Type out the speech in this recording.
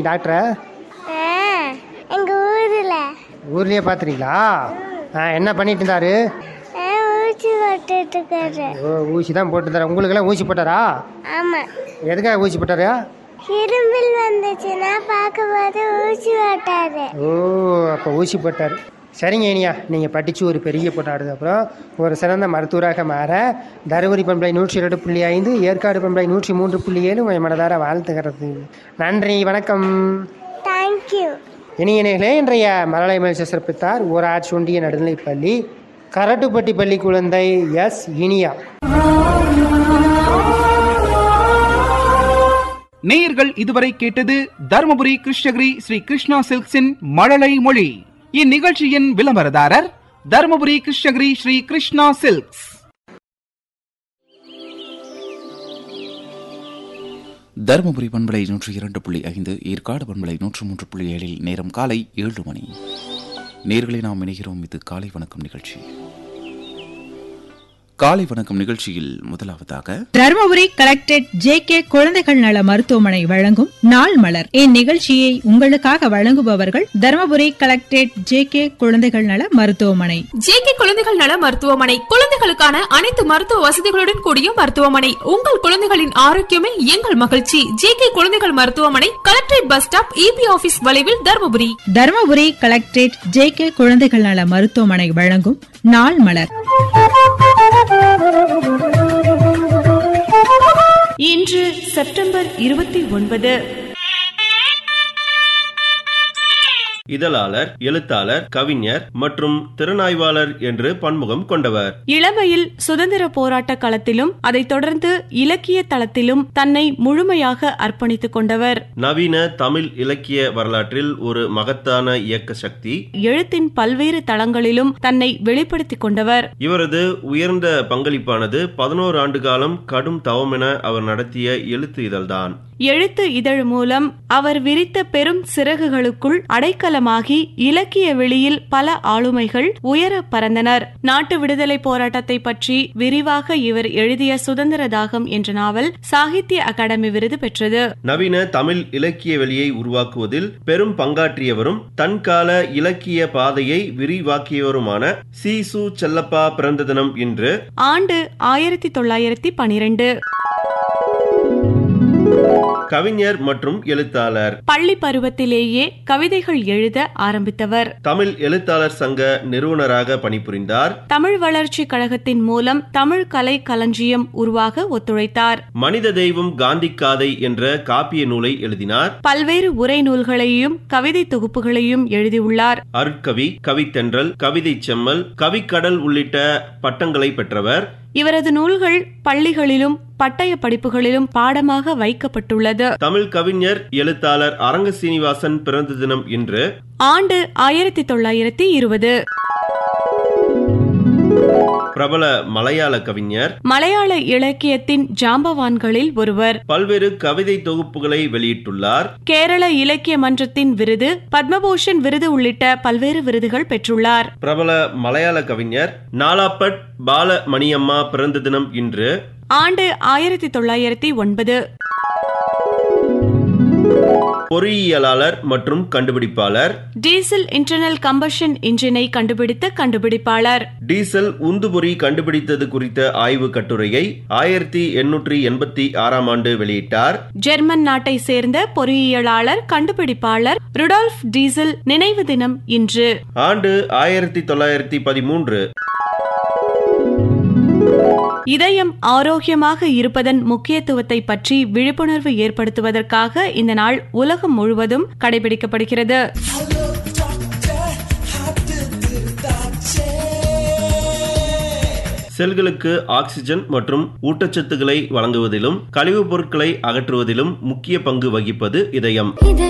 டாக்டரை ஆ எங்க ஊர்ல ஊர்லேயே பார்த்துறீங்களா ஆ என்ன பண்ணிட்டு இருந்தாரு ஆ, ஊசி போட்டுட்டு இருக்காரு ஓ ஊசி தான் போட்டு தரேன் உங்களுக்கெல்லாம் ஊசி போட்டாரா ஆமா எதுக்காக ஊசி போட்டாரா இரும்பில் வந்துச்சுன்னா பார்க்கும்போது ஊசி போட்டாரு ஓ அப்போ ஊசி போட்டார் சரிங்க இனியா நீங்கள் படித்து ஒரு பெரிய போட்டாடுது அப்புறம் ஒரு சிறந்த மருத்துவராக மாற தருமபுரி பண்பலை நூற்றி இரண்டு புள்ளி ஐந்து ஏற்காடு பண்பலை நூற்றி மூன்று புள்ளி ஏழு உங்கள் மனதார வாழ்த்துகிறது நன்றி வணக்கம் தேங்க்யூ இனியனே இன்றைய மலலை மகிழ்ச்சி சிறப்பித்தார் ஊராட்சி ஒன்றிய நடுநிலைப்பள்ளி கரட்டுப்பட்டி பள்ளி குழந்தை எஸ் இனியா நேயர்கள் இதுவரை கேட்டது தருமபுரி கிருஷ்ணகிரி ஸ்ரீ கிருஷ்ணா சில்க்ஸின் மழலை மொழி இந்நிகழ்ச்சியின் விளம்பரதாரர் தருமபுரி கிருஷ்ணகிரி ஸ்ரீ கிருஷ்ணா சில்க்ஸ் தருமபுரி பண்பலை நூற்றி இரண்டு புள்ளி ஐந்து ஏற்காடு பண்பலை நூற்று மூன்று புள்ளி ஏழில் நேரம் காலை ஏழு மணி நேர்களை நாம் இணைகிறோம் இது காலை வணக்கம் நிகழ்ச்சி காலை வணக்கம் நிகழ்ச்சியில் முதலாவதாக தருமபுரி கலெக்டரேட் ஜே கே குழந்தைகள் நல மருத்துவமனை வழங்கும் நாள் மலர் இந்நிகழ்ச்சியை உங்களுக்காக வழங்குபவர்கள் தருமபுரி கலெக்டரேட் ஜே கே குழந்தைகள் நல மருத்துவமனை ஜேகே குழந்தைகள் நல மருத்துவமனை குழந்தைகளுக்கான அனைத்து மருத்துவ வசதிகளுடன் கூடிய மருத்துவமனை உங்கள் குழந்தைகளின் ஆரோக்கியமே எங்கள் மகிழ்ச்சி ஜேகே குழந்தைகள் மருத்துவமனை collectorate bus stop EB office வளைவில் Dharmapuri Dharmapuri collectorate J K குழந்தைகள் நல மருத்துவமனை வழங்கும் நாள் மலர் இன்று செப்டம்பர் இருபத்தி ஒன்பது இதழாளர் எழுத்தாளர் கவிஞர் மற்றும் திறனாய்வாளர் என்று பன்முகம் கொண்டவர் இளமையில் சுதந்திர போராட்ட களத்திலும் அதைத் தொடர்ந்து இலக்கிய தளத்திலும் தன்னை முழுமையாக அர்ப்பணித்துக் கொண்டவர் நவீன தமிழ் இலக்கிய வரலாற்றில் ஒரு மகத்தான இயக்க சக்தி எழுத்தின் பல்வேறு தளங்களிலும் தன்னை வெளிப்படுத்திக் கொண்டவர் இவரது உயர்ந்த பங்களிப்பானது பதினோரு ஆண்டு காலம் கடும் தவமென அவர் நடத்திய எழுத்து இதழ்தான் எழுத்து இதழ் மூலம் அவர் விரித்த பெரும் சிறகுகளுக்குள் அடைக்கலமாகி இலக்கிய வெளியில் பல ஆளுமைகள் உயர பறந்தனர் நாட்டு விடுதலை போராட்டத்தை பற்றி விரிவாக இவர் எழுதிய சுதந்திர தாகம் என்ற நாவல் சாகித்ய அகாடமி விருது பெற்றது நவீன தமிழ் இலக்கிய வெளியை உருவாக்குவதில் பெரும் பங்காற்றியவரும் தன்கால இலக்கிய பாதையை விரிவாக்கியவருமான சி சு செல்லப்பா பிறந்த தினம் இன்று ஆண்டு ஆயிரத்தி தொள்ளாயிரத்தி பனிரெண்டு கவிஞர் மற்றும் எழுத்தாளர் பள்ளி பருவத்திலேயே கவிதைகள் எழுத ஆரம்பித்தவர் தமிழ் எழுத்தாளர் சங்க நிறுவனராக பணிபுரிந்தார் தமிழ் வளர்ச்சி கழகத்தின் மூலம் தமிழ் கலை களஞ்சியம் உருவாக ஒத்துழைத்தார் மனித தெய்வம் காந்தி காதை என்ற காப்பிய நூலை எழுதினார் பல்வேறு உரை நூல்களையும் கவிதை தொகுப்புகளையும் எழுதியுள்ளார் அருட்கவி கவித்தென்றல் கவிதை செம்மல் கவிக்கடல் உள்ளிட்ட பட்டங்களை பெற்றவர் இவரது நூல்கள் பள்ளிகளிலும் பட்டய படிப்புகளிலும் பாடமாக வைக்கப்பட்டுள்ளது தமிழ் கவிஞர் எழுத்தாளர் அரங்க சீனிவாசன் பிறந்த தினம் இன்று ஆண்டு ஆயிரத்தி தொள்ளாயிரத்தி இருபது பிரபல மலையாள கவிஞர் மலையாள இலக்கியத்தின் ஜாம்பவான்களில் ஒருவர் பல்வேறு கவிதை தொகுப்புகளை வெளியிட்டுள்ளார் கேரள இலக்கிய மன்றத்தின் விருது பத்மபூஷன் விருது உள்ளிட்ட பல்வேறு விருதுகள் பெற்றுள்ளார் பிரபல மலையாள கவிஞர் நாலாப்பட் பால மணியம்மா பிறந்த தினம் இன்று ஆண்டு ஆயிரத்தி தொள்ளாயிரத்தி ஒன்பது பொறியியலாளர் மற்றும் கண்டுபிடிப்பாளர் டீசல் இன்டர்னல் கம்பஷன் இன்ஜினை கண்டுபிடித்த கண்டுபிடிப்பாளர் டீசல் உந்துபொறி கண்டுபிடித்தது குறித்த ஆய்வு கட்டுரையை ஆயிரத்தி எண்ணூற்றி எண்பத்தி ஆறாம் ஆண்டு வெளியிட்டார் ஜெர்மன் நாட்டை சேர்ந்த பொறியியலாளர் கண்டுபிடிப்பாளர் ருடால்ஃப் டீசல் நினைவு தினம் இன்று ஆண்டு ஆயிரத்தி தொள்ளாயிரத்தி பதிமூன்று இதயம் ஆரோக்கியமாக இருப்பதன் முக்கியத்துவத்தை பற்றி விழிப்புணர்வு ஏற்படுத்துவதற்காக இந்த நாள் உலகம் முழுவதும் கடைபிடிக்கப்படுகிறது செல்களுக்கு ஆக்சிஜன் மற்றும் ஊட்டச்சத்துக்களை வழங்குவதிலும் கழிவுப் பொருட்களை அகற்றுவதிலும் முக்கிய பங்கு வகிப்பது இதயம்